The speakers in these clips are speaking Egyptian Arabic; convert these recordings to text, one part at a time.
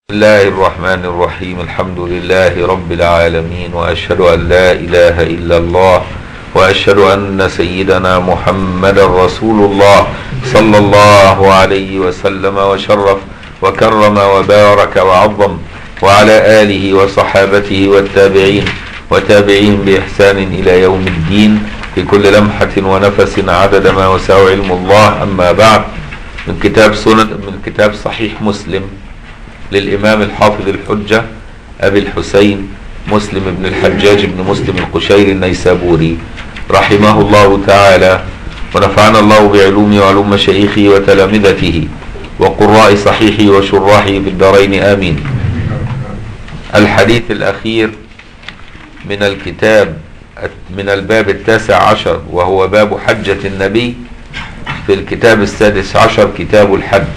الله الرحمن الرحيم الحمد لله رب العالمين وأشهد أن لا إله إلا الله وأشهد أن سيدنا محمد رسول الله صلى الله عليه وسلم وشرف وكرم وبارك وعظم وعلى آله وصحابته والتابعين وتابعين بإحسان إلى يوم الدين في كل لمحة ونفس عدد ما وسع علم الله أما بعد من كتاب سنن من كتاب صحيح مسلم للإمام الحافظ الحجة أبي الحسين مسلم بن الحجاج بن مسلم القشيري النيسابوري رحمه الله تعالى ونفعنا الله بعلومه وعلوم مشايخه وتلامذته وقراء صحيحه وشراحه في الدارين آمين الحديث الأخير من الكتاب من الباب التاسع عشر وهو باب حجة النبي في الكتاب السادس عشر كتاب الحج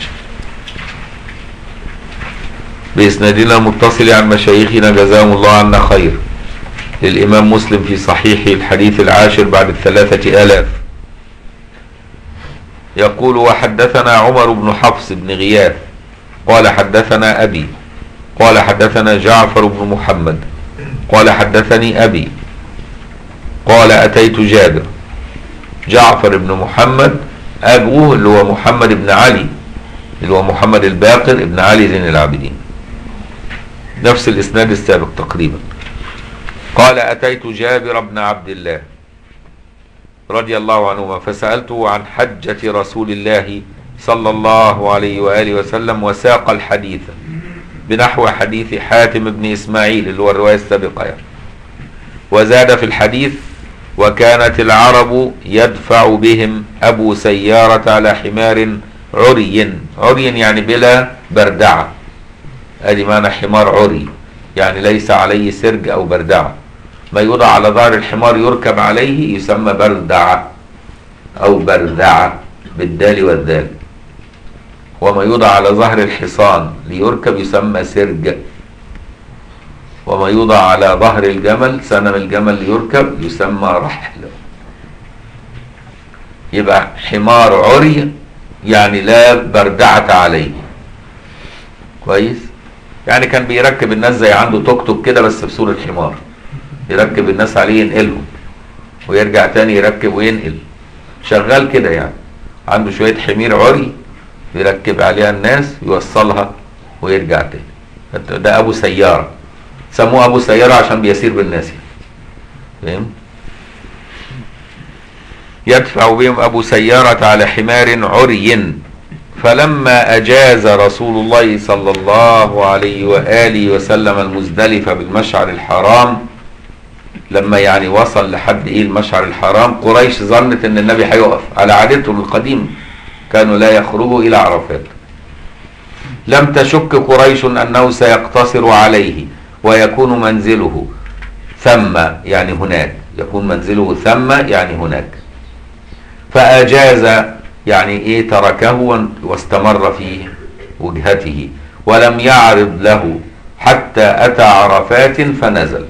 بإسنادنا المتصل عن مشايخنا جزاهم الله عنا خير للإمام مسلم في صحيحه الحديث العاشر بعد الثلاثة آلاف يقول وحدثنا عمر بن حفص بن غياث قال حدثنا أبي قال حدثنا جعفر بن محمد قال حدثني أبي قال أتيت جابر جعفر بن محمد أبوه اللي هو محمد بن علي اللي هو محمد الباقر ابن علي زين العابدين نفس الإسناد السابق تقريبا قال أتيت جابر بن عبد الله رضي الله عنهما فسألته عن حجة رسول الله صلى الله عليه وآله وسلم وساق الحديث بنحو حديث حاتم بن إسماعيل اللي هو الرواية السابقة يعني. وزاد في الحديث وكانت العرب يدفع بهم أبو سيارة على حمار عري عري يعني بلا بردعة ادي معنى حمار عري يعني ليس عليه سرج او بردعة ما يوضع على ظهر الحمار يركب عليه يسمى بردعة او بردعة بالدال والذال وما يوضع على ظهر الحصان ليركب يسمى سرج وما يوضع على ظهر الجمل سنم الجمل ليركب يسمى رحل يبقى حمار عري يعني لا بردعة عليه كويس يعني كان بيركب الناس زي عنده توك توك كده بس بصورة حمار يركب الناس عليه ينقلهم ويرجع تاني يركب وينقل شغال كده يعني عنده شوية حمير عري يركب عليها الناس يوصلها ويرجع تاني ده ابو سيارة سموه ابو سيارة عشان بيسير بالناس يعني فاهم يدفع بهم ابو سيارة على حمار عري فلما أجاز رسول الله صلى الله عليه وآله وسلم المزدلفة بالمشعر الحرام لما يعني وصل لحد إيه المشعر الحرام قريش ظنت إن النبي هيقف على عادتهم القديمة كانوا لا يخرجوا إلى عرفات لم تشك قريش أنه سيقتصر عليه ويكون منزله ثم يعني هناك يكون منزله ثم يعني هناك فأجاز يعني ايه تركه واستمر في وجهته ولم يعرض له حتى اتى عرفات فنزل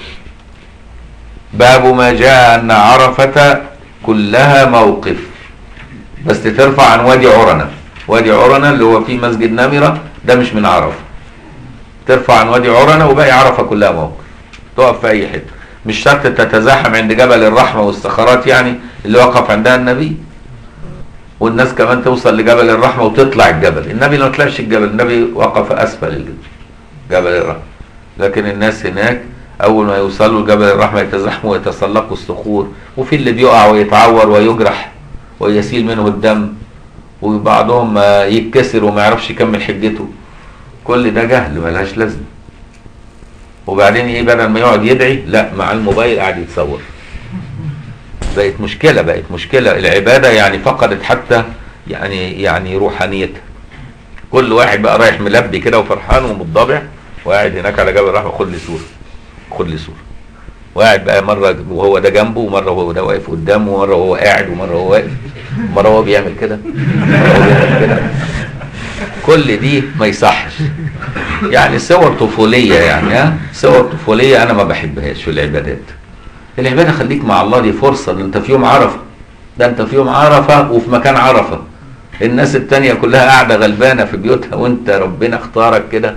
باب ما جاء ان عرفة كلها موقف بس ترفع عن وادي عرنة وادي عرنة اللي هو في مسجد نمرة ده مش من عرفة ترفع عن وادي عرنة وباقي عرفة كلها موقف تقف في اي حتة مش شرط تتزاحم عند جبل الرحمة والصخرات يعني اللي وقف عندها النبي والناس كمان توصل لجبل الرحمة وتطلع الجبل النبي ما طلعش الجبل النبي وقف أسفل الجبل جبل الرحمة لكن الناس هناك أول ما يوصلوا لجبل الرحمة يتزحموا ويتسلقوا الصخور وفي اللي بيقع ويتعور ويجرح ويسيل منه الدم وبعضهم يتكسر وما يعرفش يكمل حجته كل ده جهل ملهاش لازمة وبعدين ايه بدل ما يقعد يدعي لا مع الموبايل قاعد يتصور بقت مشكلة بقت مشكلة العبادة يعني فقدت حتى يعني يعني روحانيتها كل واحد بقى رايح ملبي كده وفرحان ومتضبع وقاعد هناك على جبل الرحمة خد لي صورة خد لي صورة وقاعد بقى مرة وهو ده جنبه ومرة هو ده واقف قدامه ومرة هو قاعد ومرة هو واقف مرة هو بيعمل كده مرة هو بيعمل كده كل دي ما يصحش يعني صور طفولية يعني ها صور طفولية أنا ما بحبهاش في العبادات العبادة خليك مع الله دي فرصة ده انت في يوم عرفة ده انت في يوم عرفة وفي مكان عرفة الناس التانية كلها قاعدة غلبانة في بيوتها وانت ربنا اختارك كده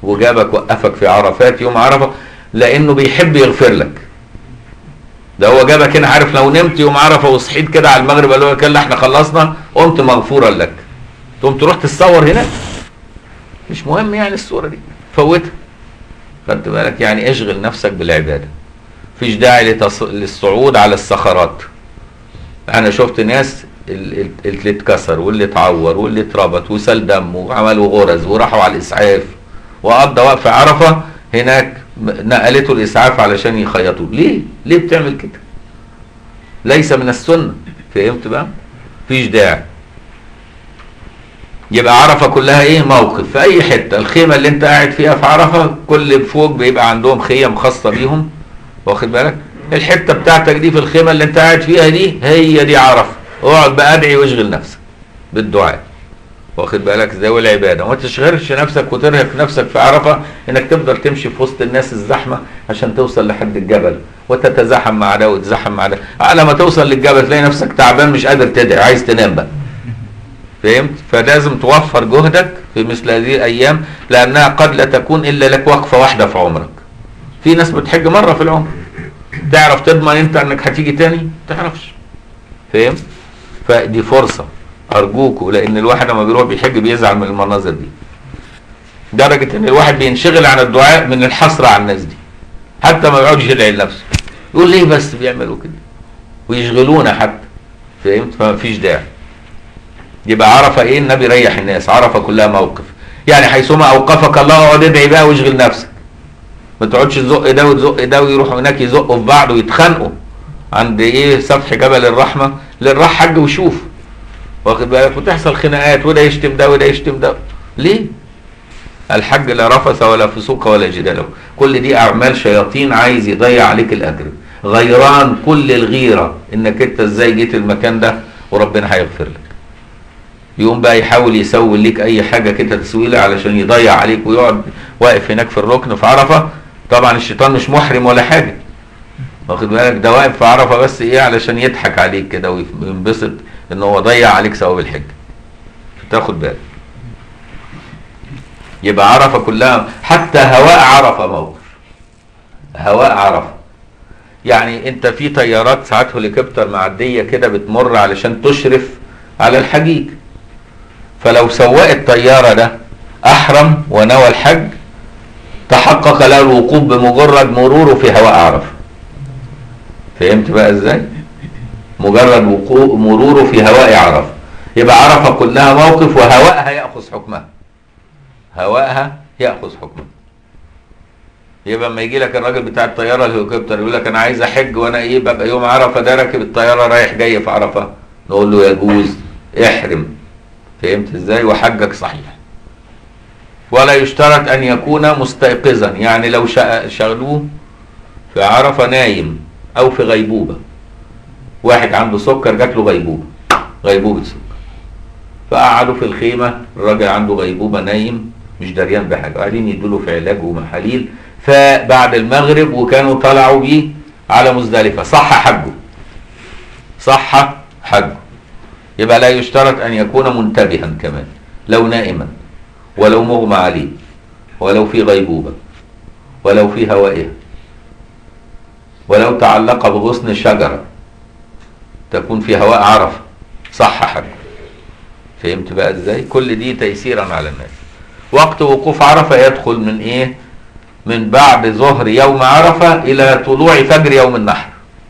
وجابك وقفك في عرفات يوم عرفه لانه بيحب يغفر لك ده هو جابك هنا عارف لو نمت يوم عرفه وصحيت كده على المغرب قالوا لك يلا احنا خلصنا قمت مغفورا لك تقوم تروح تتصور هناك مش مهم يعني الصوره دي فوتها خدت بالك يعني اشغل نفسك بالعباده مفيش داعي لتص... للصعود على الصخرات انا شفت ناس ال- ال- اللي اتكسر واللي اتعور واللي اتربط وسال دم وعملوا غرز وراحوا على الاسعاف وقضى وقف عرفه هناك م- نقلته الاسعاف علشان يخيطوه ليه ليه بتعمل كده ليس من السنه فهمت بقى مفيش داعي يبقى عرفه كلها ايه موقف في اي حته الخيمه اللي انت قاعد فيها في عرفه كل فوق بيبقى عندهم خيم خاصه بيهم واخد بالك الحته بتاعتك دي في الخيمه اللي انت قاعد فيها دي هي دي عرفه اقعد بقى ادعي واشغل نفسك بالدعاء واخد بالك ازاي والعباده وما تشغلش نفسك وترهق نفسك في عرفه انك تفضل تمشي في وسط الناس الزحمه عشان توصل لحد الجبل وتتزاحم مع ده وتزاحم مع ده على ما توصل للجبل تلاقي نفسك تعبان مش قادر تدعي عايز تنام بقى فهمت فلازم توفر جهدك في مثل هذه الايام لانها قد لا تكون الا لك وقفه واحده في عمرك في ناس بتحج مره في العمر تعرف تضمن انت انك هتيجي تاني ما تعرفش فاهم فدي فرصه ارجوكوا لان الواحد لما بيروح بيحج بيزعل من المناظر دي درجه ان الواحد بينشغل عن الدعاء من الحسره على الناس دي حتى ما يقعدش يدعي لنفسه يقول ليه بس بيعملوا كده ويشغلونا حتى فهمت فما فيش داعي يبقى عرفه ايه النبي ريح الناس عرفه كلها موقف يعني حيثما اوقفك الله اقعد ادعي بقى واشغل نفسك ما تقعدش تزق ده وتزق ده ويروحوا هناك يزقوا في بعض ويتخانقوا عند ايه سفح جبل الرحمه للراح حج وشوف واخد بالك وتحصل خناقات وده يشتم ده وده يشتم ده ليه؟ الحج لا رفث ولا فسوق ولا جدال كل دي اعمال شياطين عايز يضيع عليك الاجر غيران كل الغيره انك انت ازاي جيت المكان ده وربنا هيغفر لك يقوم بقى يحاول يسوي ليك اي حاجه كده تسويله علشان يضيع عليك ويقعد واقف هناك في الركن في عرفه طبعا الشيطان مش محرم ولا حاجه واخد بالك ده واقف في عرفه بس ايه علشان يضحك عليك كده وينبسط ان هو ضيع عليك ثواب الحج تاخد بالك يبقى عرفه كلها حتى هواء عرفه موقف هواء عرفه يعني انت في طيارات ساعات هليكوبتر معديه كده بتمر علشان تشرف على الحجيج فلو سواق الطياره ده احرم ونوى الحج تحقق له الوقوف بمجرد مروره في هواء عرفه فهمت بقى ازاي مجرد وقوع مروره في هواء عرفه يبقى عرفه كلها موقف وهواءها ياخذ حكمها هواءها ياخذ حكمها يبقى لما يجي لك الراجل بتاع الطياره الهليكوبتر يقول لك انا عايز احج وانا ايه ببقى يوم عرفه ده راكب الطياره رايح جاي في عرفه نقول له يجوز احرم فهمت ازاي وحجك صحيح ولا يشترط ان يكون مستيقظا يعني لو شغلوه في عرفه نايم او في غيبوبه واحد عنده سكر جات له غيبوبه غيبوبه سكر فقعدوا في الخيمه الراجل عنده غيبوبه نايم مش دريان بحاجه قاعدين يدوا في علاج ومحاليل فبعد المغرب وكانوا طلعوا بيه على مزدلفه صح حجه صح حجه يبقى لا يشترط ان يكون منتبها كمان لو نائما ولو مغمى عليه ولو في غيبوبه ولو في هوائها ولو تعلق بغصن شجره تكون في هواء عرفه صح حجه فهمت بقى ازاي كل دي تيسيرا على الناس وقت وقوف عرفه يدخل من ايه من بعد ظهر يوم عرفه الى طلوع فجر يوم النحر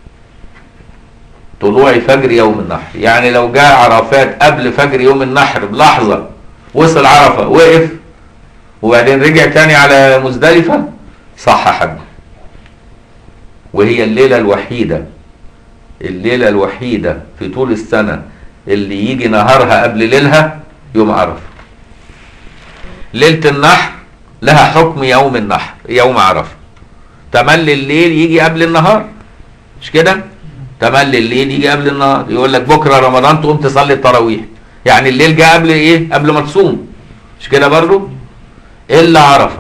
طلوع فجر يوم النحر يعني لو جاء عرفات قبل فجر يوم النحر بلحظه وصل عرفه وقف وبعدين رجع تاني على مزدلفه صح حجه وهي الليله الوحيده الليله الوحيده في طول السنه اللي يجي نهارها قبل ليلها يوم عرفه ليله النحر لها حكم يوم النحر يوم عرفه تملي الليل يجي قبل النهار مش كده تملي الليل يجي قبل النهار يقول لك بكره رمضان تقوم تصلي التراويح يعني الليل جه قبل ايه قبل ما تصوم مش كده برضو الا عرفه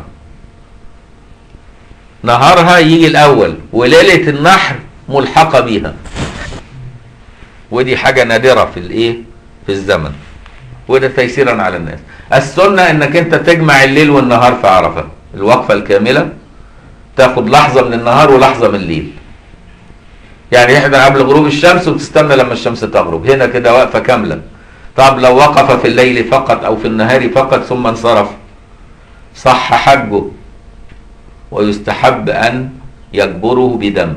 نهارها يجي الاول وليله النحر ملحقه بيها ودي حاجه نادره في الايه في الزمن وده تيسيرا على الناس السنه انك انت تجمع الليل والنهار في عرفه الوقفة الكاملة تاخد لحظة من النهار ولحظة من الليل يعني احنا قبل غروب الشمس وتستنى لما الشمس تغرب هنا كده وقفة كاملة طب لو وقف في الليل فقط او في النهار فقط ثم انصرف صح حجه ويستحب ان يجبره بدم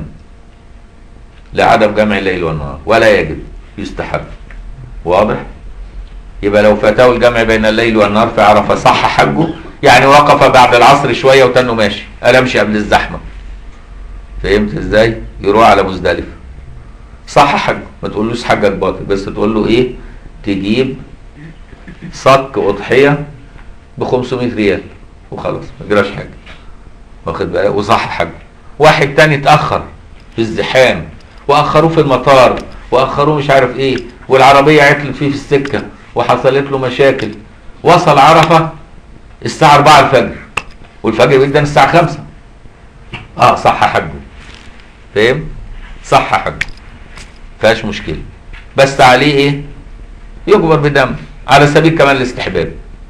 لعدم جمع الليل والنهار ولا يجب يستحب واضح يبقى لو فاته الجمع بين الليل والنهار في عرفه صح حجه يعني وقف بعد العصر شويه وتنه ماشي قال امشي قبل الزحمه فهمت ازاي يروح على مزدلفه صح حجه ما تقولوش حجك باطل بس تقول له ايه تجيب صك اضحيه ب 500 ريال وخلاص ما جراش حاجه واخد بالك وصح حجه واحد تاني اتاخر في الزحام واخروه في المطار واخروه مش عارف ايه والعربيه عطلت فيه في السكه وحصلت له مشاكل وصل عرفه الساعه 4 الفجر والفجر بيبدا الساعه 5 اه صح حجه فاهم صح حجه فيهاش مشكله بس عليه ايه يجبر بدم على سبيل كمان الاستحباب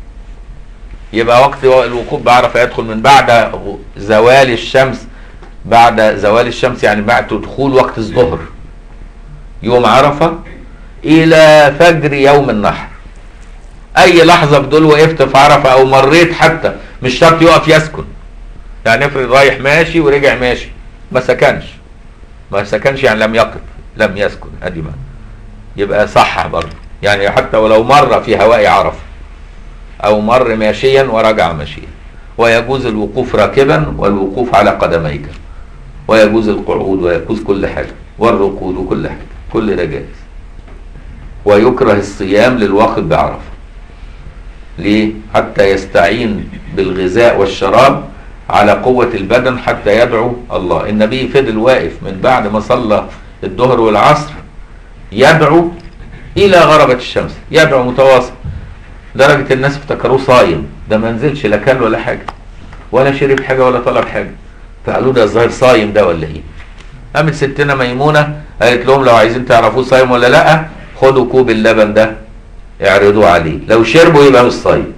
يبقى وقت الوقوف بعرفه يدخل من بعد زوال الشمس بعد زوال الشمس يعني بعد دخول وقت الظهر يوم عرفة إلى فجر يوم النحر أي لحظة بدول وقفت في عرفة أو مريت حتى مش شرط يقف يسكن يعني افرض رايح ماشي ورجع ماشي ما سكنش ما سكنش يعني لم يقف لم يسكن ادي ما يبقى صح برضه يعني حتى ولو مر في هواء عرفه او مر ماشيا ورجع ماشيا ويجوز الوقوف راكبا والوقوف على قدميك ويجوز القعود ويجوز كل حاجه والركود وكل حاجه كل ده جائز ويكره الصيام للواقف بعرفه ليه حتى يستعين بالغذاء والشراب على قوة البدن حتى يدعو الله النبي فضل واقف من بعد ما صلى الظهر والعصر يدعو إلى غربة الشمس يدعو متواصل درجة الناس افتكروه صايم ده ما نزلش لا كل ولا حاجة ولا شرب حاجة ولا طلب حاجة فقالوا ده الظاهر صايم ده ولا ايه قامت ستنا ميمونة قالت لهم لو عايزين تعرفوه صايم ولا لا خدوا كوب اللبن ده اعرضوه عليه لو شربوا يبقى مش صايم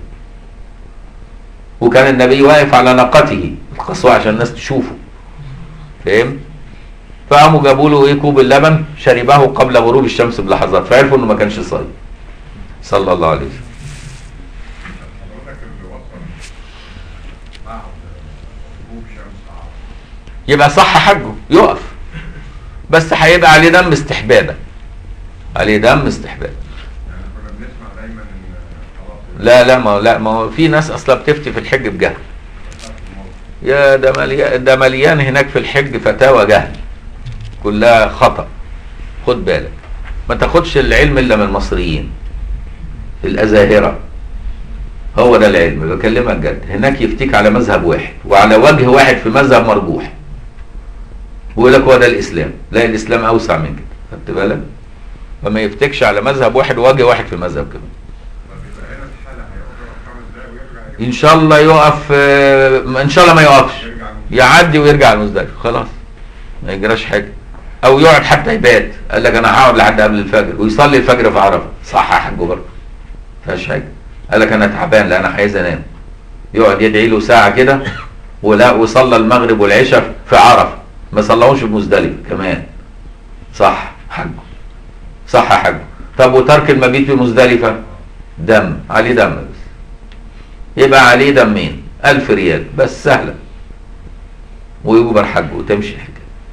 وكان النبي واقف على ناقته القصوى عشان الناس تشوفه فاهم فقاموا جابوا له ايه كوب اللبن شربه قبل غروب الشمس بلحظات فعرفوا انه ما كانش صايم صلى الله عليه وسلم حضرتك اللي وصل بعد غروب شمس عرفة يبقى صح حجه يقف بس هيبقى عليه دم استحبابا عليه دم استحبابا يعني كنا بنسمع دايما ان خلاص لا لا ما لا ما هو في ناس اصلا بتفتي في الحج بجهل يا ده مليان ده مليان هناك في الحج فتاوى جهل كلها خطأ خد بالك ما تاخدش العلم الا من المصريين الازاهره هو ده العلم بكلمك جد هناك يفتيك على مذهب واحد وعلى وجه واحد في مذهب مرجوح ويقول لك هو ده الاسلام لا الاسلام اوسع من كده خدت بالك فما يفتكش على مذهب واحد ووجه واحد في مذهب كمان طب يبقى هنا الحالة هيقف خمس دقايق ويرجع ان شاء الله يقف آه، ان شاء الله ما يقفش يرجع يعدي ويرجع المزدلفه خلاص ما يجراش حاجه او يقعد حتى يبات قال لك انا هقعد لحد قبل الفجر ويصلي الفجر في عرفه صح يا حاج برضه فيهاش حاجه قال لك انا تعبان لا انا عايز انام يقعد يدعي له ساعه كده ولا وصلى المغرب والعشاء في عرفه ما صلاهوش في مزدلفه كمان صح حجه صح حجه طب وترك المبيت في مزدلفه دم عليه دم بس يبقى عليه دمين ألف ريال بس سهلة ويجبر حجه وتمشي الحكاية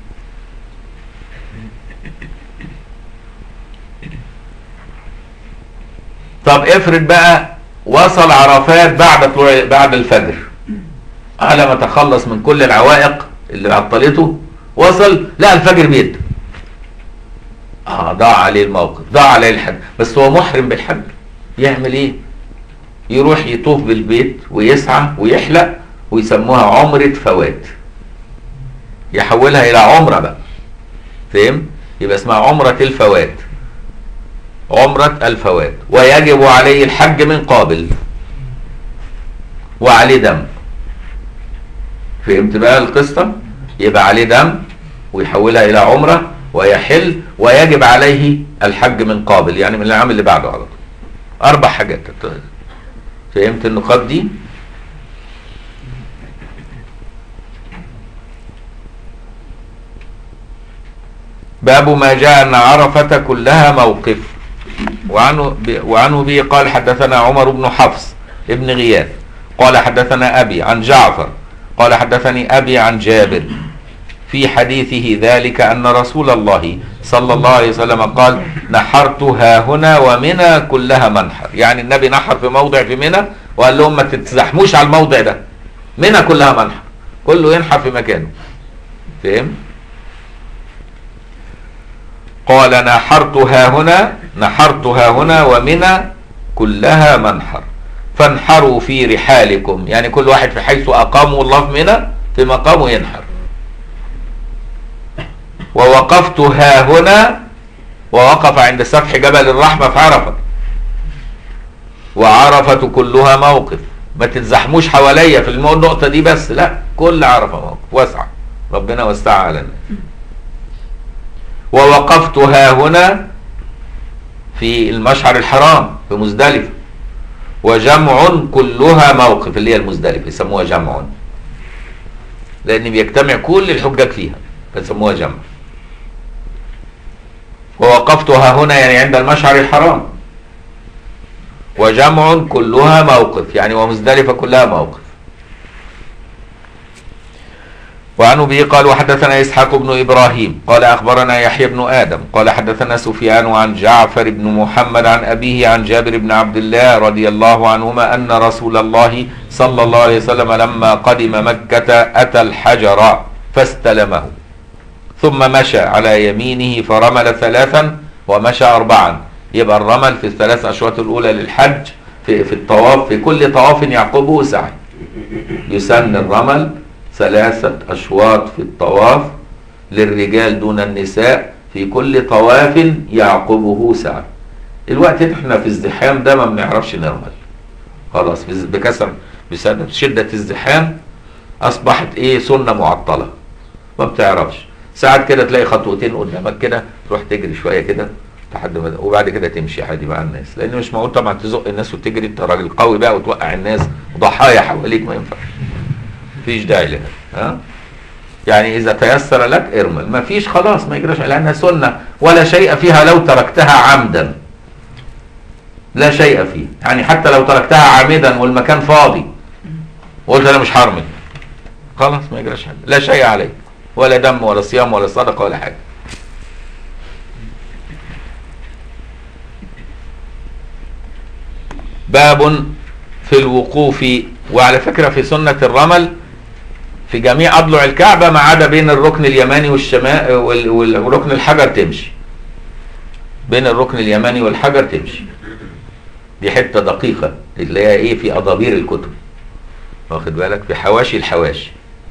طب افرض بقى وصل عرفات بعد طلوع بعد الفجر على ما تخلص من كل العوائق اللي عطلته وصل لا الفجر بيد اه ضاع عليه الموقف ضاع عليه الحج بس هو محرم بالحج يعمل ايه يروح يطوف بالبيت ويسعى ويحلق ويسموها عمرة فوات يحولها إلى عمرة بقى فهم؟ يبقى اسمها عمرة الفوات عمرة الفوات ويجب عليه الحج من قابل وعليه دم فهمت بقى القصة؟ يبقى عليه دم ويحولها إلى عمرة ويحل ويجب عليه الحج من قابل يعني من العام اللي بعده على طول أربع حاجات فهمت النقاط دي باب ما جاء أن عرفة كلها موقف وعنه, وعنه به قال حدثنا عمر بن حفص ابن غياث قال حدثنا أبي عن جعفر قال حدثني أبي عن جابر في حديثه ذلك أن رسول الله صلى الله عليه وسلم قال نحرت ها هنا ومنى كلها منحر يعني النبي نحر في موضع في منى وقال لهم ما تتزحموش على الموضع ده منى كلها منحر كله ينحر في مكانه فهم قال نحرت ها هنا نحرت ها هنا ومنى كلها منحر فانحروا في رحالكم يعني كل واحد في حيث أقاموا الله في منى في مقامه ينحر ووقفت ها هنا ووقف عند سفح جبل الرحمة في عرفة وعرفة كلها موقف ما تتزحموش حواليا في المو- النقطة دي بس لا كل عرفة موقف واسعة ربنا وسعها علينا ووقفت ها هنا في المشعر الحرام في مزدلفة وجمع كلها موقف اللي هي المزدلفة يسموها جمع لأن بيجتمع كل الحجاج فيها فيسموها جمع ووقفت ها هنا يعني عند المشعر الحرام وجمع كلها موقف يعني ومزدلفة كلها موقف وعن ابي قال وحدثنا اسحاق بن ابراهيم قال اخبرنا يحيى بن ادم قال حدثنا سفيان عن جعفر بن محمد عن ابيه عن جابر بن عبد الله رضي الله عنهما ان رسول الله صلى الله عليه وسلم لما قدم مكه اتى الحجر فاستلمه ثم مشى على يمينه فرمل ثلاثا ومشى اربعا يبقى الرمل في الثلاث اشواط الاولى للحج في, في الطواف في كل طواف يعقبه سعي يسن الرمل ثلاثة أشواط في الطواف للرجال دون النساء في كل طواف يعقبه سعي الوقت اللي احنا في الزحام ده ما بنعرفش نرمل خلاص بز- بكسر بسبب شدة الزحام أصبحت إيه سنة معطلة ما بتعرفش ساعات كده تلاقي خطوتين قدامك كده تروح تجري شوية كده لحد ما وبعد كده تمشي عادي مع الناس لأن مش معقول طبعا تزق الناس وتجري أنت راجل قوي بقى وتوقع الناس ضحايا حواليك ما ينفعش مفيش داعي لها ها يعني اذا تيسر لك ارمل ما فيش خلاص ما يجراش لانها سنه ولا شيء فيها لو تركتها عمدا لا شيء فيه يعني حتى لو تركتها عامدا والمكان فاضي وقلت انا مش هرمل خلاص ما يجراش حاجه لا شيء عليك ولا دم ولا صيام ولا صدقه ولا حاجه باب في الوقوف وعلى فكرة في سنة الرمل في جميع أضلع الكعبة ما عدا بين الركن اليماني والشمال وال- وال- والركن الحجر تمشي بين الركن اليماني والحجر تمشي دي حتة دقيقة اللي هي ايه في أضابير الكتب واخد بالك في حواشي الحواشي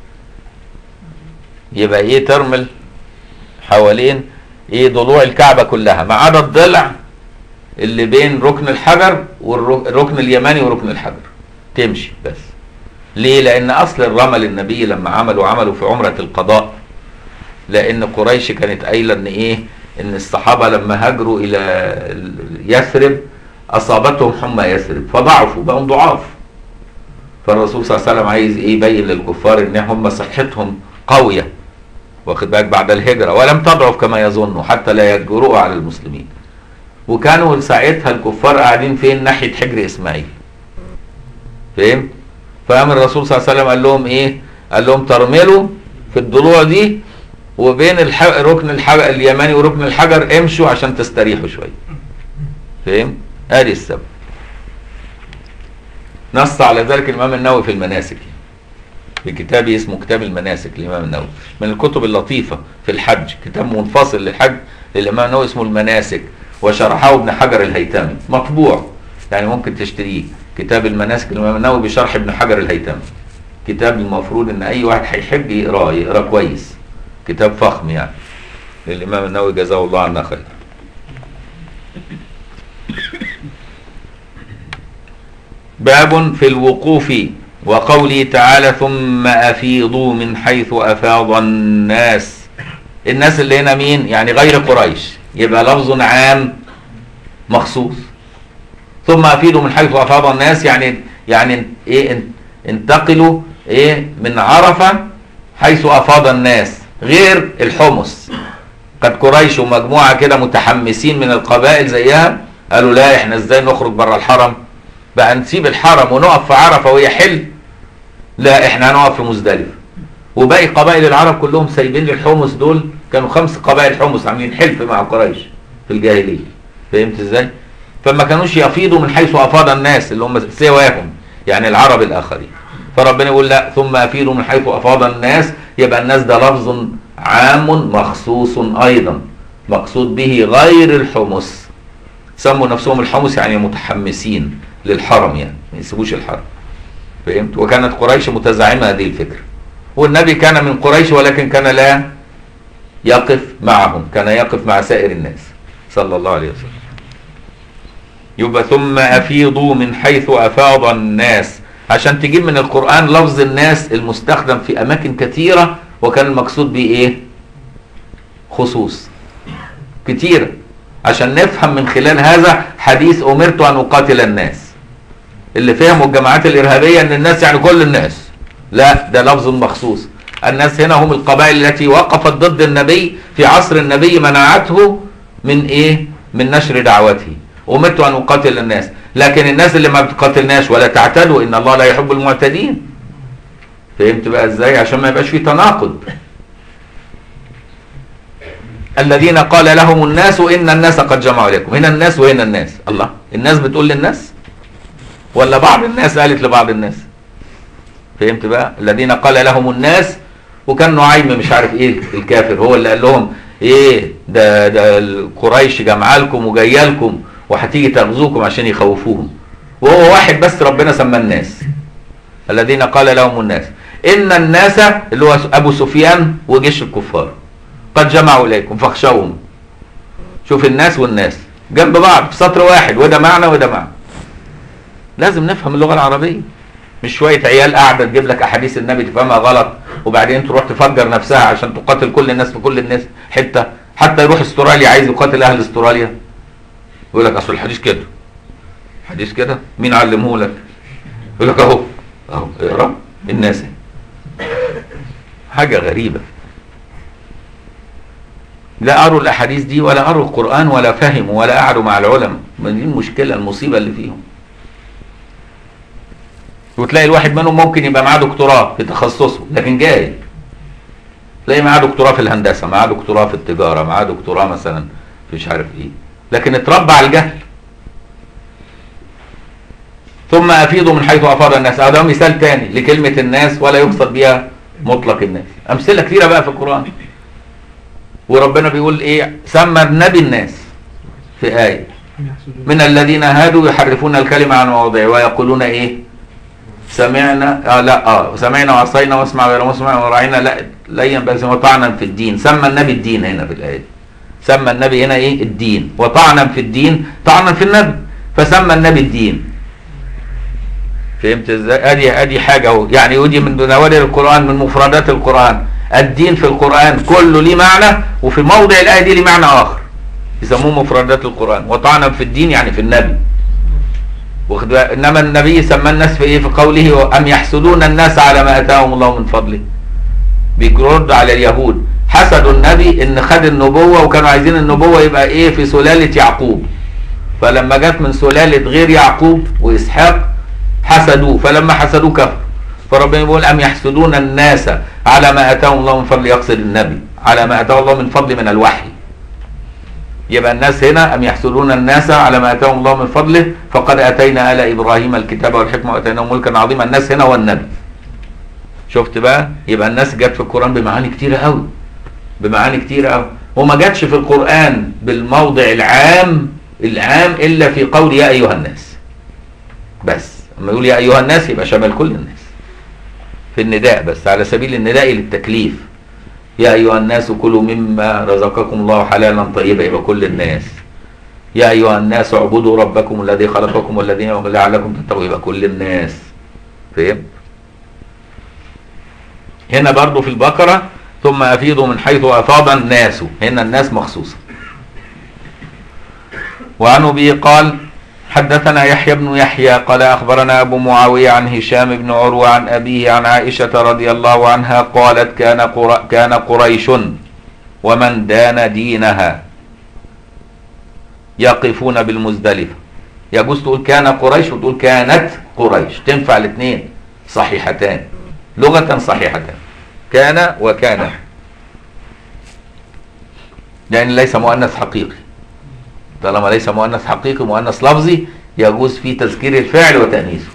يبقى ايه ترمل حوالين ايه ضلوع الكعبة كلها ما عدا الضلع اللي بين ركن الحجر والركن اليماني وركن الحجر تمشي بس ليه لان اصل الرمل النبي لما عملوا عملوا في عمرة القضاء لان قريش كانت قايله ان ايه ان الصحابه لما هاجروا الى يثرب اصابتهم حمى يثرب فضعفوا بقوا ضعاف فالرسول صلى الله عليه وسلم عايز ايه يبين للكفار ان هم صحتهم قويه واخد بالك بعد الهجره ولم تضعف كما يظنوا حتى لا يجرؤوا على المسلمين وكانوا ساعتها الكفار قاعدين فين ناحيه حجر اسماعيل فاهم فقام الرسول صلى الله عليه وسلم قال لهم ايه قال لهم ترملوا في الضلوع دي وبين الح... ركن الحجر اليماني وركن الحجر امشوا عشان تستريحوا شويه فاهم ادي السبب نص على ذلك الامام النووي في المناسك في كتابه اسمه كتاب المناسك للامام النووي من الكتب اللطيفه في الحج كتاب منفصل للحج للامام النووي اسمه المناسك وشرحه ابن حجر الهيتمي مطبوع يعني ممكن تشتريه كتاب المناسك الامام النووي بشرح ابن حجر الهيتمي كتاب المفروض ان اي واحد هيحج يقراه يقراه كويس كتاب فخم يعني للامام النووي جزاه الله عنا خير باب في الوقوف وقوله تعالى ثم افيضوا من حيث افاض الناس الناس اللي هنا مين يعني غير قريش يبقى لفظ عام مخصوص ثم افيدوا من حيث افاض الناس يعني يعني ايه ان- انتقلوا ايه من عرفه حيث افاض الناس غير الحمص قد قريش ومجموعة كده متحمسين من القبائل زيها قالوا لا احنا ازاي نخرج بره الحرم بقى نسيب الحرم ونقف في عرفة وهي حل لا احنا هنقف في مزدلفة وباقي قبائل العرب كلهم سايبين الحمص دول كانوا خمس قبائل حمص عاملين حلف مع قريش في الجاهلية فهمت ازاي فما كانوش يفيضوا من حيث افاض الناس اللي هم سواهم يعني العرب الاخرين فربنا يقول لا ثم افيضوا من حيث افاض الناس يبقى الناس ده لفظ عام مخصوص ايضا مقصود به غير الحمص سموا نفسهم الحمص يعني متحمسين للحرم يعني ما يسيبوش الحرم فهمت وكانت قريش متزعمه هذه الفكره والنبي كان من قريش ولكن كان لا يقف معهم كان يقف مع سائر الناس صلى الله عليه وسلم يبقى ثم افيضوا من حيث افاض الناس عشان تجيب من القران لفظ الناس المستخدم في اماكن كثيره وكان المقصود به ايه خصوص كتيره عشان نفهم من خلال هذا حديث امرت ان اقاتل الناس اللي فهموا الجماعات الارهابيه ان الناس يعني كل الناس لا ده لفظ مخصوص الناس هنا هم القبائل التي وقفت ضد النبي في عصر النبي منعته من ايه من نشر دعوته امرت ان اقاتل الناس لكن الناس اللي ما بتقاتلناش ولا تعتدوا ان الله لا يحب المعتدين فهمت بقى ازاي عشان ما يبقاش في تناقض الذين قال لهم الناس ان الناس قد جمعوا لكم هنا الناس وهنا الناس الله الناس بتقول للناس ولا بعض الناس قالت لبعض الناس فهمت بقى الذين قال لهم الناس وكان نعيم مش عارف ايه الكافر هو اللي قال لهم ايه ده ده قريش جمع لكم وجايه لكم وهتيجي تغزوكم عشان يخوفوهم وهو واحد بس ربنا سمى الناس الذين قال لهم الناس ان الناس اللي هو ابو سفيان وجيش الكفار قد جمعوا اليكم فاخشوهم شوف الناس والناس جنب بعض في سطر واحد وده معنى وده معنى لازم نفهم اللغه العربيه مش شويه عيال قاعده تجيب لك احاديث النبي تفهمها غلط وبعدين تروح تفجر نفسها عشان تقاتل كل الناس في كل الناس حته حتى يروح استراليا عايز يقاتل اهل استراليا يقول لك اصل الحديث كده حديث كده مين علمه لك يقول لك اهو اهو اقرا الناس حاجه غريبه لا قروا الاحاديث دي ولا قروا القران ولا فهموا ولا قعدوا مع العلماء ما دي المشكله المصيبه اللي فيهم وتلاقي الواحد منهم ممكن يبقى معاه دكتوراه في تخصصه لكن جاهل تلاقي معاه دكتوراه في الهندسه معاه دكتوراه في التجاره معاه دكتوراه مثلا في مش عارف ايه لكن اتربى على الجهل ثم افيضوا من حيث افاض الناس هذا مثال تاني لكلمه الناس ولا يقصد بها مطلق الناس امثله كثيره بقى في القران وربنا بيقول ايه سمى النبي الناس في ايه من الذين هادوا يحرفون الكلمه عن مواضعه ويقولون ايه سمعنا آه لا اه سمعنا وعصينا واسمع غير مسمع وراعينا لا ليا بس وطعنا في الدين سمى النبي الدين هنا في الايه سمى النبي هنا ايه الدين وطعنا في الدين طعنا في النبي فسمى النبي الدين فهمت ازاي ادي ادي حاجه اهو يعني ودي من نوادر القران من مفردات القران الدين في القران كله ليه معنى وفي موضع الايه دي ليه معنى اخر يسموه مفردات القران وطعنا في الدين يعني في النبي واخد بالك؟ انما النبي سمى الناس في ايه في قوله ام يحسدون الناس على ما اتاهم الله من فضله بيرد على اليهود حسدوا النبي ان خد النبوه وكانوا عايزين النبوه يبقى ايه في سلاله يعقوب فلما جت من سلاله غير يعقوب واسحاق حسدوه فلما حسدوه كفر فربنا يقول ام يحسدون الناس على ما اتاهم الله من فضل يقصد النبي على ما اتاه الله من فضل من الوحي يبقى الناس هنا أم يحسدون الناس على ما أتاهم الله من فضله فقد أتينا آل إبراهيم الكتاب والحكمة وأتيناهم ملكا عظيما الناس هنا والنبي شفت بقى يبقى الناس جت في القرآن بمعاني كتيرة قوي بمعاني كتيرة قوي وما جاتش في القرآن بالموضع العام العام إلا في قول يا أيها الناس بس لما يقول يا أيها الناس يبقى شمل كل الناس في النداء بس على سبيل النداء للتكليف يا أيها الناس كلوا مما رزقكم الله حلالا طيبا يبقى كل الناس يا أيها الناس اعبدوا ربكم الذي خلقكم والذين لعلكم تتقون يبقى كل الناس فهمت هنا برضو في البقرة ثم أفيضوا من حيث أفاض الناس هنا الناس مخصوصة وعن أبي قال حدثنا يحيى بن يحيى قال أخبرنا أبو معاوية عن هشام بن عروة عن أبيه عن عائشة رضي الله عنها قالت كان قر... كان قريش ومن دان دينها يقفون بالمزدلفة يجوز تقول كان قريش وتقول كانت قريش تنفع الاثنين صحيحتان لغة صحيحتان كان وكان لأن ليس مؤنث حقيقي طالما ليس مؤنث حقيقي مؤنث لفظي يجوز فيه تذكير الفعل وتأنيثه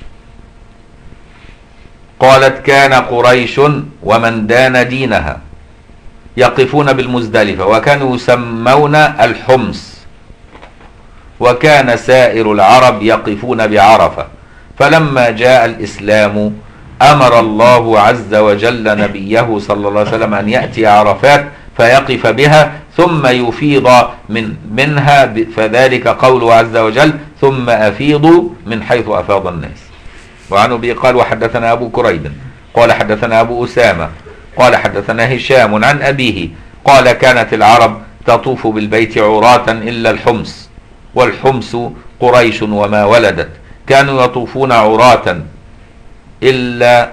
قالت كان قريش ومن دان دينها يقفون بالمزدلفة وكانوا يسمون الحمص وكان سائر العرب يقفون بعرفة فلما جاء الإسلام أمر الله عز وجل نبيه صلى الله عليه وسلم أن يأتي عرفات فيقف بها ثم يفيض من منها ب- فذلك قوله عز وجل ثم أفيضوا من حيث أفاض الناس وعن أبي قال وحدثنا أبو كريب قال حدثنا أبو أسامة قال حدثنا هشام عن أبيه قال كانت العرب تطوف بالبيت عراة إلا الحمص والحمص قريش وما ولدت كانوا يطوفون عراة إلا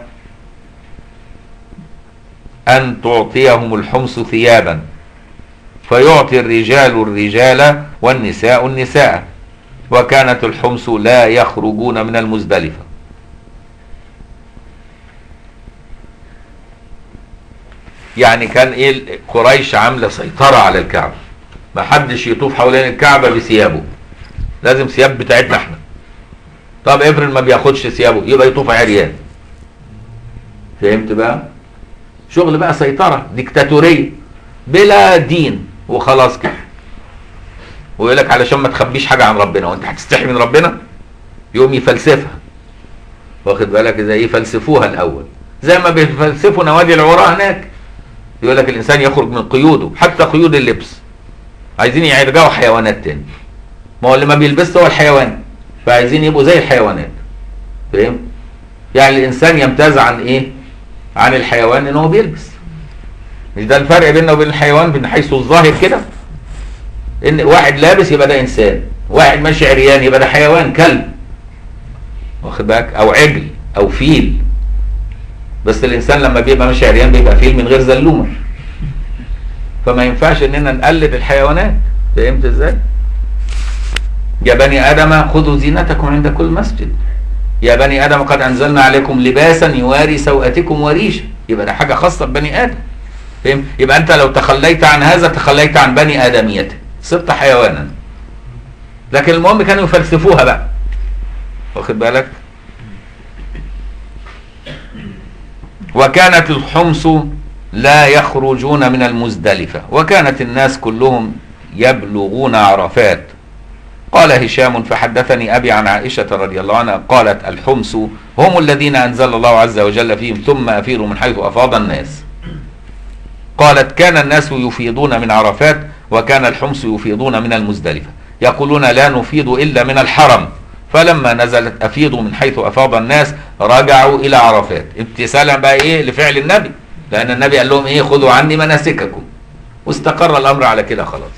أن تعطيهم الحمص ثيابا فيعطي الرجال الرجال والنساء النساء وكانت الحمص لا يخرجون من المزدلفة يعني كان ايه قريش عامله سيطره على الكعبه ما حدش يطوف حوالين الكعبه بثيابه لازم ثياب بتاعتنا احنا طب افرض ما بياخدش ثيابه يبقى يطوف عريان فهمت بقى شغل بقى سيطره ديكتاتوريه بلا دين وخلاص كده ويقول لك علشان ما تخبيش حاجه عن ربنا وانت هتستحي من ربنا يقوم يفلسفها واخد بالك ازاي يفلسفوها الاول زي ما بيفلسفوا نوادي العراة هناك يقول لك الانسان يخرج من قيوده حتى قيود اللبس عايزين يرجعوا حيوانات تاني ما هو اللي ما بيلبسش هو الحيوان فعايزين يبقوا زي الحيوانات فاهم يعني الانسان يمتاز عن ايه عن الحيوان ان هو بيلبس مش ده الفرق بيننا وبين الحيوان من حيث الظاهر كده ان واحد لابس يبقى ده انسان واحد ماشي عريان يبقى ده حيوان كلب واخد بالك او عجل او فيل بس الانسان لما بيبقى ماشي عريان بيبقى فيل من غير زلومه فما ينفعش اننا نقلد الحيوانات فهمت ازاي يا بني ادم خذوا زينتكم عند كل مسجد يا بني ادم قد انزلنا عليكم لباسا يواري سوءتكم وريشا يبقى ده حاجه خاصه ببني ادم فهم يبقى انت لو تخليت عن هذا تخليت عن بني ادميتك صرت حيوانا لكن المهم كانوا يفلسفوها بقى واخد بالك وكانت الحمص لا يخرجون من المزدلفة وكانت الناس كلهم يبلغون عرفات قال هشام فحدثني أبي عن عائشة رضي الله عنها قالت الحمص هم الذين أنزل الله عز وجل فيهم ثم أفيضوا من حيث أفاض الناس قالت كان الناس يفيضون من عرفات وكان الحمص يفيضون من المزدلفة يقولون لا نفيض إلا من الحرم فلما نزلت أفيضوا من حيث أفاض الناس رجعوا إلى عرفات امتثالا بقى إيه لفعل النبي لأن النبي قال لهم إيه خذوا عني مناسككم واستقر الأمر على كده خلاص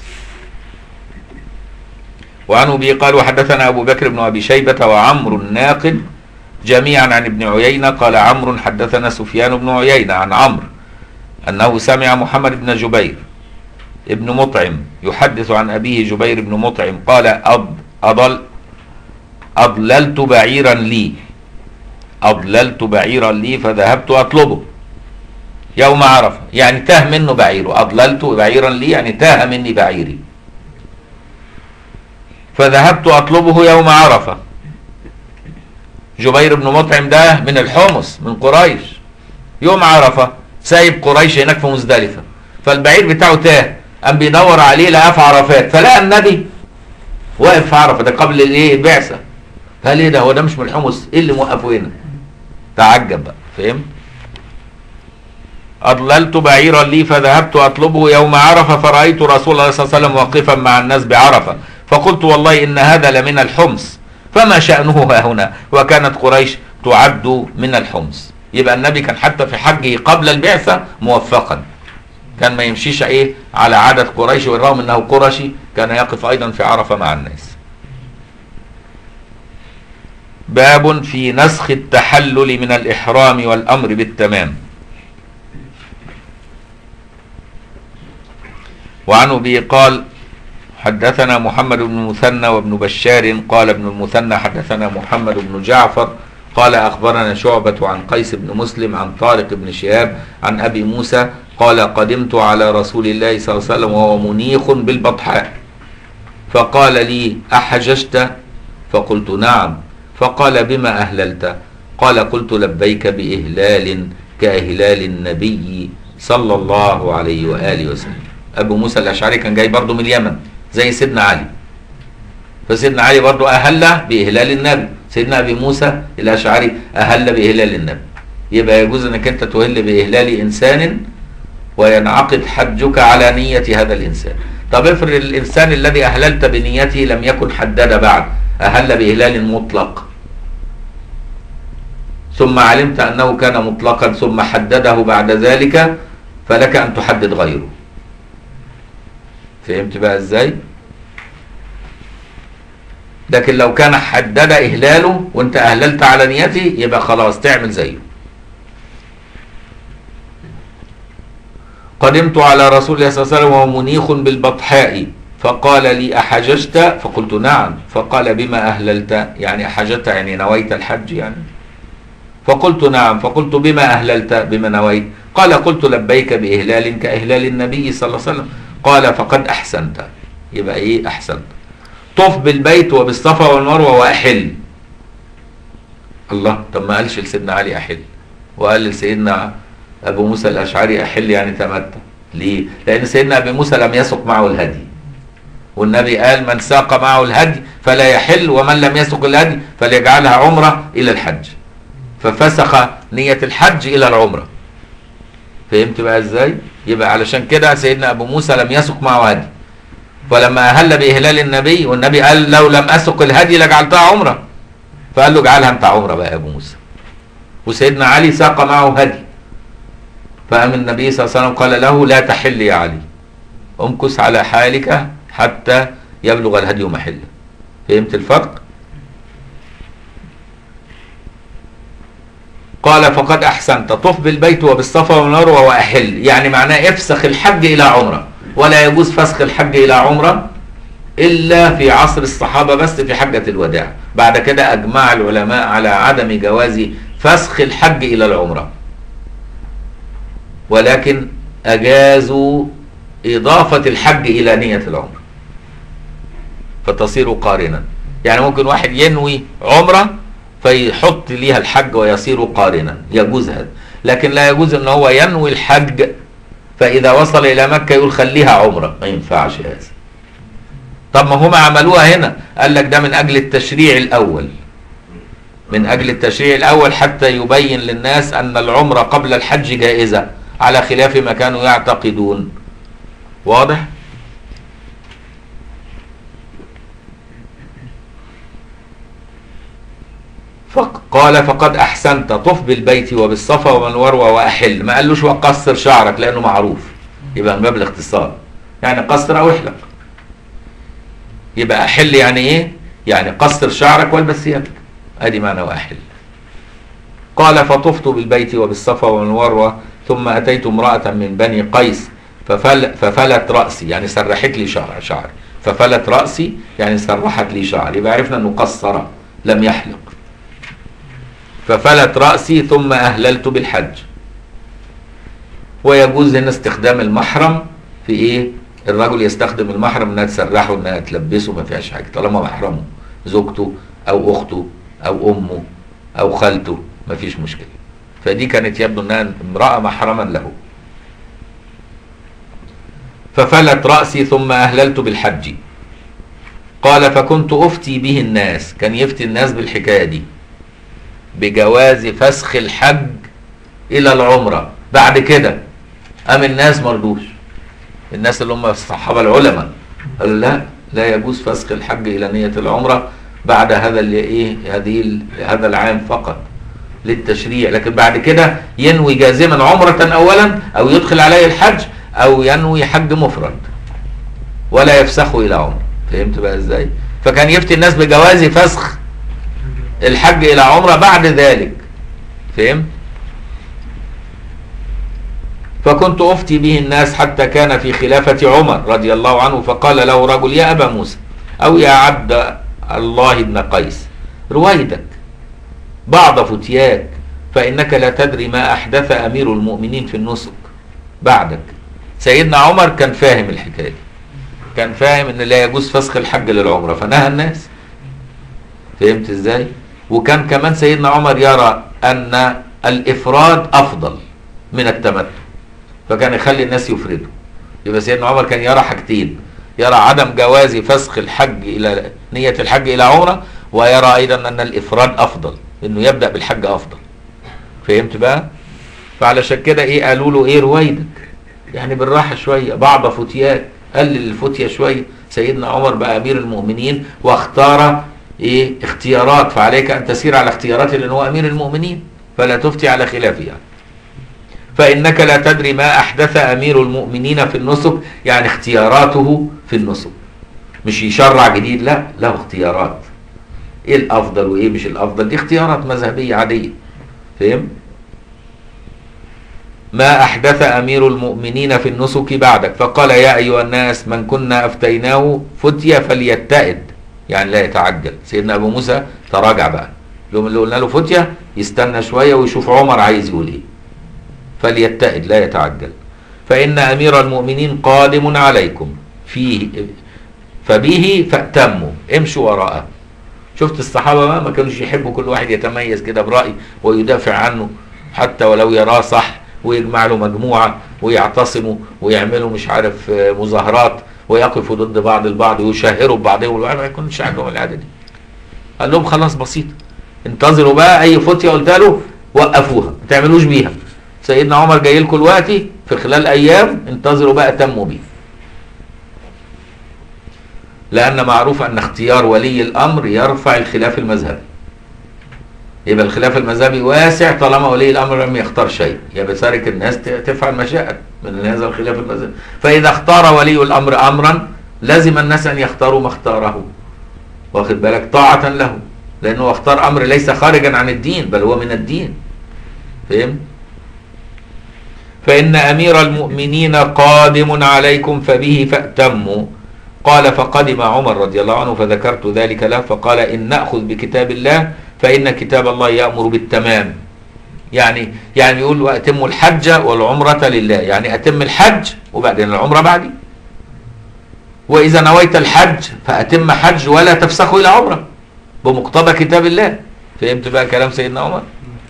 وعن أبي قال وحدثنا أبو بكر بن أبي شيبة وعمرو الناقد جميعا عن ابن عيينة قال عمرو حدثنا سفيان بن عيينة عن عمرو أنه سمع محمد بن جبير ابن مطعم يحدث عن أبيه جبير بن مطعم قال أض أضل أضللت بعيرا لي أضللت بعيرا لي فذهبت أطلبه يوم عرفة يعني تاه منه بعيره أضللت بعيرا لي يعني تاه مني بعيري فذهبت أطلبه يوم عرفة جبير بن مطعم ده من الحمص من قريش يوم عرفة سايب قريش هناك في مزدلفة فالبعير بتاعه تاه قام بيدور عليه لقاه في عرفات فلقى النبي واقف في عرفة ده قبل الايه البعثة قال ايه ده هو ده مش من الحمص ايه اللي موقفه هنا تعجب بقى فهمت أضللت بعيرا لي فذهبت أطلبه يوم عرفة فرأيت رسول الله صلى الله عليه وسلم واقفا مع الناس بعرفة فقلت والله إن هذا لمن الحمص فما شأنه ها هنا وكانت قريش تعد من الحمص يبقى النبي كان حتى في حجه قبل البعثة موفقا كان ما يمشيش ايه على عادة قريش والرغم انه قرشي كان يقف ايضا في عرفة مع الناس باب في نسخ التحلل من الإحرام والأمر بالتمام وعن ابي قال حدثنا محمد بن المثنى وابن بشار قال ابن المثنى حدثنا محمد بن جعفر قال اخبرنا شعبة عن قيس بن مسلم عن طارق بن شهاب عن ابي موسى قال قدمت على رسول الله صلى الله عليه وسلم وهو منيخ بالبطحاء فقال لي احججت فقلت نعم فقال بما اهللت قال قلت لبيك باهلال كاهلال النبي صلى الله عليه واله وسلم ابو موسى الاشعري كان جاي برضه من اليمن زي سيدنا علي فسيدنا علي برضه اهل باهلال النبي سيدنا ابي موسى الاشعري اهل باهلال النبي يبقى يجوز انك انت تهل باهلال انسان وينعقد حجك على نية هذا الانسان طب افرض الانسان الذي اهللت بنيته لم يكن حدد بعد اهل باهلال مطلق ثم علمت انه كان مطلقا ثم حدده بعد ذلك فلك ان تحدد غيره فهمت بقى ازاي لكن لو كان حدد اهلاله وانت اهللت على نيته يبقى خلاص تعمل زيه قدمت على رسول الله صلى الله عليه وسلم وهو منيخ بالبطحاء فقال لي أحججت فقلت نعم فقال بما أهللت يعني أحججت يعني نويت الحج يعني فقلت نعم فقلت بما أهللت بما نويت قال قلت لبيك بإهلال كإهلال النبي صلى الله عليه وسلم قال فقد أحسنت يبقى إيه أحسنت طف بالبيت وبالصفا والمروة وأحل الله طب ما قالش لسيدنا علي أحل وقال لسيدنا أبو موسى الأشعري أحل يعني تمتع ليه؟ لأن سيدنا أبي موسى لم يسق معه الهدي والنبي قال من ساق معه الهدي فلا يحل ومن لم يسق الهدي فليجعلها عمرة إلى الحج ففسخ نية الحج إلى العمرة فهمت بقى ازاي يبقى علشان كده سيدنا ابو موسى لم يسق معه هدي فلما اهل باهلال النبي والنبي قال لو لم اسق الهدي لجعلتها عمره فقال له اجعلها انت عمره بقى يا ابو موسى وسيدنا علي ساق معه هدي فقام النبي صلى الله عليه وسلم قال له لا تحل يا علي امكث على حالك حتى يبلغ الهدي محله فهمت الفرق قال فقد احسنت طف بالبيت وبالصفا والمروه واحل يعني معناه افسخ الحج الى عمره ولا يجوز فسخ الحج الى عمره الا في عصر الصحابه بس في حجه الوداع بعد كده اجمع العلماء على عدم جواز فسخ الحج الى العمره ولكن اجازوا اضافه الحج الى نيه العمره فتصير قارنا يعني ممكن واحد ينوي عمره فيحط ليها الحج ويصير قارنا يجوز هذا لكن لا يجوز ان هو ينوي الحج فاذا وصل الى مكه يقول خليها عمره ما ينفعش هذا طب ما هم عملوها هنا قال لك ده من اجل التشريع الاول من اجل التشريع الاول حتى يبين للناس ان العمره قبل الحج جائزه على خلاف ما كانوا يعتقدون واضح قال فقد احسنت طف بالبيت وبالصفا والمروه واحل ما قالوش وقصر شعرك لانه معروف يبقى من باب الاختصار يعني قصر او احلق يبقى احل يعني ايه يعني قصر شعرك والبس ثيابك ادي معنى واحل قال فطفت بالبيت وبالصفا والمروه ثم اتيت امراه من بني قيس ففل ففلت راسي يعني سرحت لي شعر شعري ففلت راسي يعني سرحت لي شعري يبقى عرفنا انه قصر لم يحلق ففلت رأسي ثم أهللت بالحج ويجوز هنا استخدام المحرم في إيه الرجل يستخدم المحرم انها تسرحه انها تلبسه ما فيهاش حاجه طالما محرمه زوجته او اخته او امه او خالته ما فيش مشكله فدي كانت يبدو انها امراه محرما له ففلت راسي ثم اهللت بالحج قال فكنت افتي به الناس كان يفتي الناس بالحكايه دي بجواز فسخ الحج الى العمره بعد كده قام الناس مرضوش الناس اللي هم الصحابه العلماء قالوا لا لا يجوز فسخ الحج الى نيه العمره بعد هذا اللي ايه هذه هذا العام فقط للتشريع لكن بعد كده ينوي جازما عمره اولا او يدخل عليه الحج او ينوي حج مفرد ولا يفسخه الى عمره فهمت بقى ازاي فكان يفتي الناس بجواز فسخ الحج الى عمره بعد ذلك فهم فكنت أفتي به الناس حتى كان في خلافة عمر رضي الله عنه فقال له رجل يا أبا موسى أو يا عبد الله بن قيس رويدك بعض فتياك فإنك لا تدري ما أحدث أمير المؤمنين في النسك بعدك سيدنا عمر كان فاهم الحكاية دي كان فاهم ان لا يجوز فسخ الحج للعمرة فنهى الناس فهمت ازاي وكان كمان سيدنا عمر يرى ان الافراد افضل من التمتع فكان يخلي الناس يفردوا يبقى سيدنا عمر كان يرى حاجتين يرى عدم جواز فسخ الحج الى نية الحج الى عمرة ويرى ايضا ان الافراد افضل انه يبدأ بالحج افضل فهمت بقى فعلشان كده ايه قالوا له ايه رويدك يعني بالراحة شوية بعض فتياك قلل الفتية شوية سيدنا عمر بقى أمير المؤمنين واختار إيه اختيارات فعليك أن تسير على اختياراته لأنه هو أمير المؤمنين فلا تفتي على خلافه يعني. فإنك لا تدري ما أحدث أمير المؤمنين في النسك يعني اختياراته في النسك مش يشرع جديد لا له اختيارات ايه الافضل وايه مش الافضل دي اختيارات مذهبيه عاديه فهم ما أحدث أمير المؤمنين في النسك بعدك فقال يا أيها الناس من كنا أفتيناه فتية فليتئد يعني لا يتعجل سيدنا أبو موسى تراجع بقى اليوم اللي قلنا له فتية يستنى شوية ويشوف عمر عايز يقول إيه فليتئد لا يتعجل فإن أمير المؤمنين قادم عليكم فيه فبه فأتموا امشوا وراءه شفت الصحابة بقى ما كانوش يحبوا كل واحد يتميز كده برأي ويدافع عنه حتى ولو يراه صح ويجمع له مجموعة ويعتصموا ويعملوا مش عارف مظاهرات ويقفوا ضد بعض البعض ويشهروا ببعضهم والبعض ما يكونش عندهم العادة دي قال لهم خلاص بسيط انتظروا بقى اي فتية قلت له وقفوها ما تعملوش بيها سيدنا عمر جاي لكم دلوقتي في خلال ايام انتظروا بقى تموا بيه لان معروف ان اختيار ولي الامر يرفع الخلاف المذهبي يبقى الخلاف المذهبي واسع طالما ولي الامر لم يختار شيء يبقى تارك الناس تفعل ما شاءت من هذا الخلاف المذهبي فاذا اختار ولي الامر امرا لازم الناس ان يختاروا ما اختاره واخد بالك طاعة له لانه اختار امر ليس خارجا عن الدين بل هو من الدين فهم فان امير المؤمنين قادم عليكم فبه فاتموا قال فقدم عمر رضي الله عنه فذكرت ذلك له فقال ان ناخذ بكتاب الله فإن كتاب الله يأمر بالتمام يعني يعني بيقول وأتم الحج والعمرة لله يعني أتم الحج وبعدين العمرة بعدي وإذا نويت الحج فأتم حج ولا تفسخه إلى عمرة بمقتضى كتاب الله فهمت بقى كلام سيدنا عمر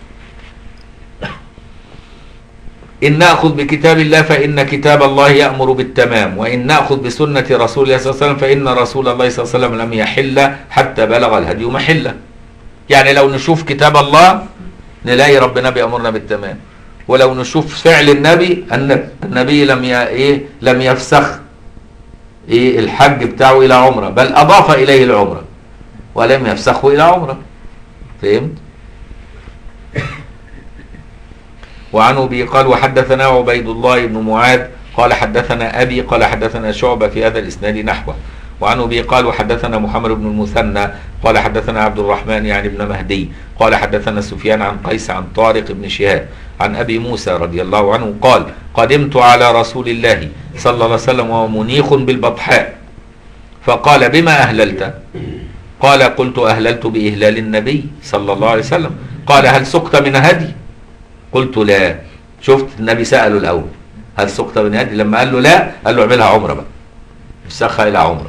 إن نأخذ بكتاب الله فإن كتاب الله يأمر بالتمام وإن نأخذ بسنة رسول الله صلى الله عليه وسلم فإن رسول الله صلى الله عليه وسلم لم يحل حتى بلغ الهدي محله يعني لو نشوف كتاب الله نلاقي ربنا بيأمرنا بالتمام ولو نشوف فعل النبي أن النبي لم ي... إيه لم يفسخ إيه الحج بتاعه إلى عمرة بل أضاف إليه العمرة ولم يفسخه إلى عمرة فهمت؟ وعن أبي قال وحدثنا عبيد الله بن معاذ قال حدثنا أبي قال حدثنا شعبة في هذا الإسناد نحوه وعن ابي قال وحدثنا محمد بن المثنى قال حدثنا عبد الرحمن يعني بن مهدي قال حدثنا سفيان عن قيس عن طارق بن شهاب عن ابي موسى رضي الله عنه قال قدمت على رسول الله صلى الله عليه وسلم وهو منيخ بالبطحاء فقال بما اهللت قال قلت اهللت باهلال النبي صلى الله عليه وسلم قال هل سقت من هدي قلت لا شفت النبي ساله الاول هل سقت من هدي لما قال له لا قال له اعملها عمره بقى افسخها الى عمره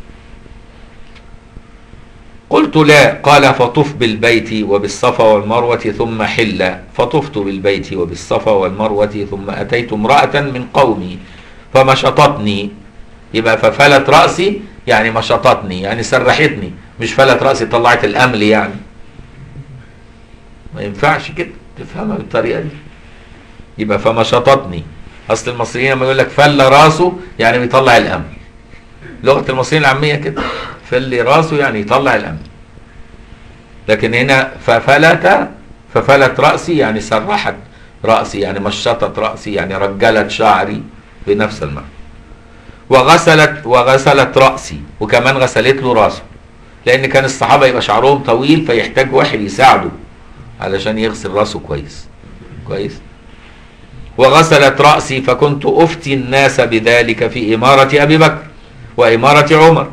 قلت لا قال فطف بالبيت وبالصفا والمروة ثم حل فطفت بالبيت وبالصفا والمروة ثم أتيت امرأة من قومي فمشطتني يبقى ففلت رأسي يعني مشطتني يعني سرحتني مش فلت رأسي طلعت الأمل يعني ما ينفعش كده تفهمها بالطريقة دي يبقى فمشطتني أصل المصريين لما يقول لك فل راسه يعني بيطلع الأمل لغة المصريين العامية كده فل راسه يعني يطلع الأمل لكن هنا ففلت ففلت رأسي يعني سرحت رأسي يعني مشطت رأسي يعني رجلت شعري بنفس المعنى وغسلت وغسلت رأسي وكمان غسلت له راسه لأن كان الصحابة يبقى شعرهم طويل فيحتاج واحد يساعده علشان يغسل راسه كويس كويس وغسلت رأسي فكنت أفتي الناس بذلك في إمارة أبي بكر وإمارة عمر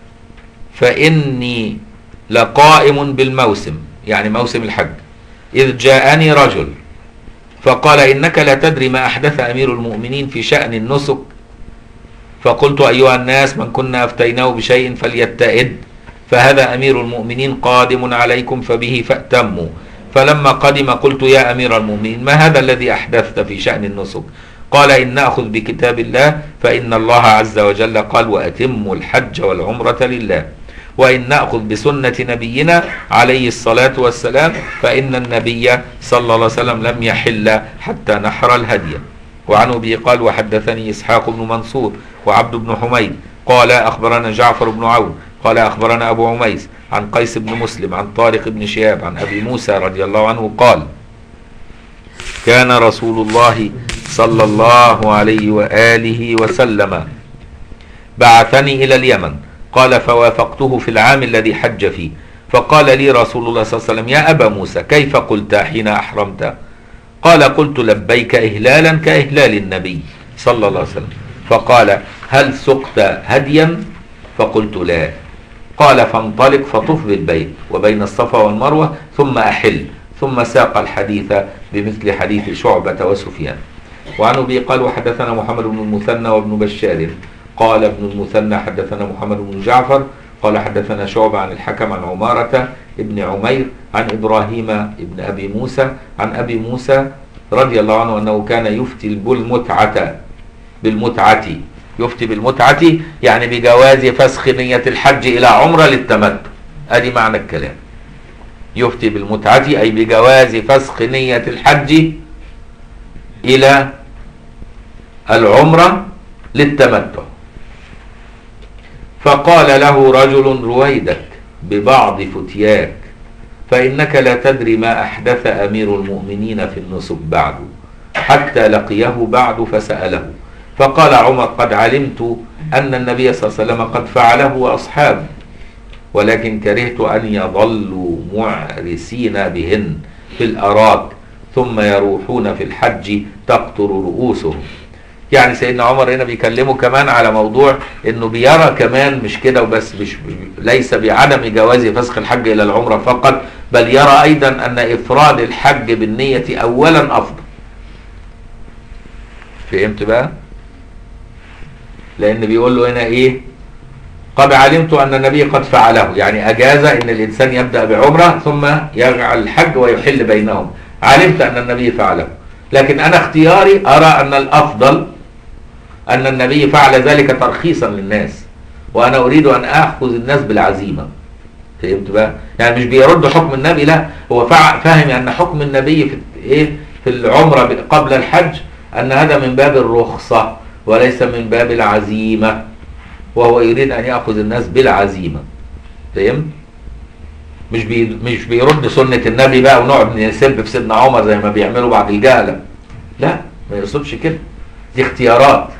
فإني لقائم بالموسم يعني موسم الحج إذ جاءني رجل فقال إنك لا تدري ما أحدث أمير المؤمنين في شأن النسك فقلت أيها الناس من كنا أفتيناه بشيء فليتئد فهذا أمير المؤمنين قادم عليكم فبه فأتموا فلما قدم قلت يا أمير المؤمنين ما هذا الذي أحدثت في شأن النسك قال إن نأخذ بكتاب الله فإن الله عز وجل قال وأتموا الحج والعمرة لله وإن نأخذ بسنة نبينا عليه الصلاة والسلام فإن النبي صلى الله عليه وسلم لم يحل حتى نحر الهدي وعن أبي قال وحدثني إسحاق بن منصور وعبد بن حميد قال أخبرنا جعفر بن عون قال أخبرنا أبو عميس عن قيس بن مسلم عن طارق بن شهاب عن أبي موسى رضي الله عنه قال كان رسول الله صلى الله عليه وآله وسلم بعثني إلى اليمن قال فوافقته في العام الذي حج فيه فقال لي رسول الله صلى الله عليه وسلم يا أبا موسى كيف قلت حين أحرمت قال قلت لبيك إهلالا كإهلال النبي صلى الله عليه وسلم فقال هل سقت هديا فقلت لا قال فانطلق فطف بالبيت وبين الصفا والمروة ثم أحل ثم ساق الحديث بمثل حديث شعبة وسفيان وعن أبي قال وحدثنا محمد بن المثنى وابن بشار قال ابن المثنى حدثنا محمد بن جعفر قال حدثنا شعبة عن الحكم عن عمارة ابن عمير عن إبراهيم ابن أبي موسى عن أبي موسى رضي الله عنه أنه كان يفتي بالمتعة بالمتعة يفتي بالمتعة يعني بجواز فسخ نية الحج إلى عمرة للتمتع أدي معنى الكلام يفتي بالمتعة أي بجواز فسخ نية الحج إلى العمرة للتمتع فقال له رجل رويدك ببعض فتياك فإنك لا تدري ما أحدث أمير المؤمنين في النسك بعد حتى لقيه بعد فسأله فقال عمر قد علمت أن النبي صلى الله عليه وسلم قد فعله وأصحابه ولكن كرهت أن يظلوا معرسين بهن في الأراك ثم يروحون في الحج تقطر رؤوسهم يعني سيدنا عمر هنا بيكلمه كمان على موضوع انه بيرى كمان مش كده وبس مش ليس بعدم جواز فسخ الحج الى العمره فقط بل يرى ايضا ان افراد الحج بالنيه اولا افضل فهمت بقى لان بيقول له هنا ايه قد علمت ان النبي قد فعله يعني اجاز ان الانسان يبدا بعمره ثم يجعل الحج ويحل بينهم علمت ان النبي فعله لكن انا اختياري ارى ان الافضل ان النبي فعل ذلك ترخيصا للناس وانا اريد ان اخذ الناس بالعزيمه فهمت بقى يعني مش بيرد حكم النبي لا هو فع- فاهم ان حكم النبي في ايه في العمره قبل الحج ان هذا من باب الرخصه وليس من باب العزيمه وهو يريد ان ياخذ الناس بالعزيمه فهمت مش بي مش بيرد سنه النبي بقى ونقعد نسب في سيدنا عمر زي ما بيعملوا بعض الجهله لا ما يقصدش كده دي اختيارات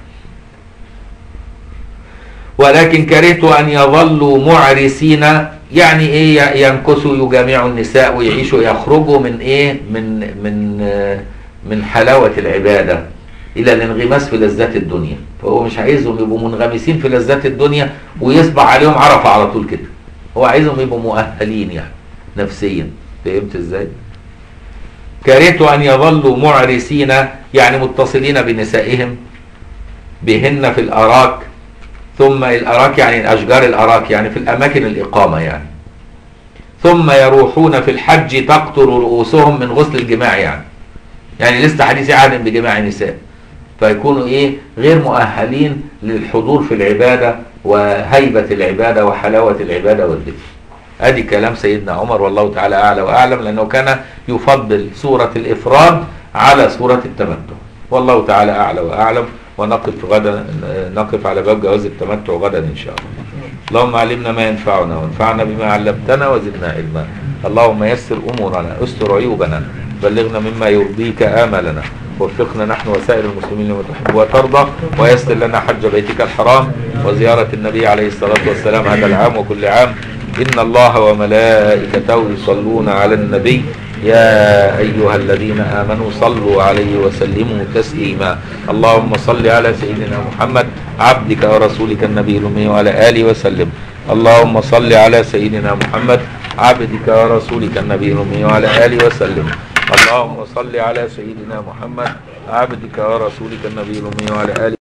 ولكن كرهت ان يظلوا معرسين يعني ايه ينكسوا يجامعوا النساء ويعيشوا يخرجوا من ايه من من آه، من حلاوه العباده الى الانغماس في لذات الدنيا فهو مش عايزهم يبقوا منغمسين في لذات الدنيا ويصبح عليهم عرفه على طول كده هو عايزهم يبقوا مؤهلين يعني نفسيا فهمت ازاي كرهت ان يظلوا معرسين يعني متصلين بنسائهم بهن في الاراك ثم الاراك يعني اشجار الاراك يعني في الاماكن الاقامه يعني ثم يروحون في الحج تقطر رؤوسهم من غسل الجماع يعني يعني لسه حديث عهد بجماع النساء فيكونوا ايه غير مؤهلين للحضور في العباده وهيبه العباده وحلاوه العباده والذكر ادي كلام سيدنا عمر والله تعالى اعلى واعلم لانه كان يفضل سوره الافراد على سوره التمتع والله تعالى اعلى واعلم ونقف غدا نقف على باب جواز التمتع غدا ان شاء الله اللهم علمنا ما ينفعنا وانفعنا بما علمتنا وزدنا علما اللهم يسر امورنا استر عيوبنا بلغنا مما يرضيك املنا وفقنا نحن وسائر المسلمين لما تحب وترضى ويسر لنا حج بيتك الحرام وزيارة النبي عليه الصلاة والسلام هذا العام وكل عام إن الله وملائكته يصلون على النبي يا أيها الذين آمنوا صلوا عليه وسلموا تسليما اللهم صل على سيدنا محمد عبدك ورسولك النبي الأمي وعلى آله وسلم اللهم صل على سيدنا محمد عبدك ورسولك النبي الأمي وعلى آله وسلم اللهم صل على سيدنا محمد عبدك ورسولك النبي الأمي وعلى آله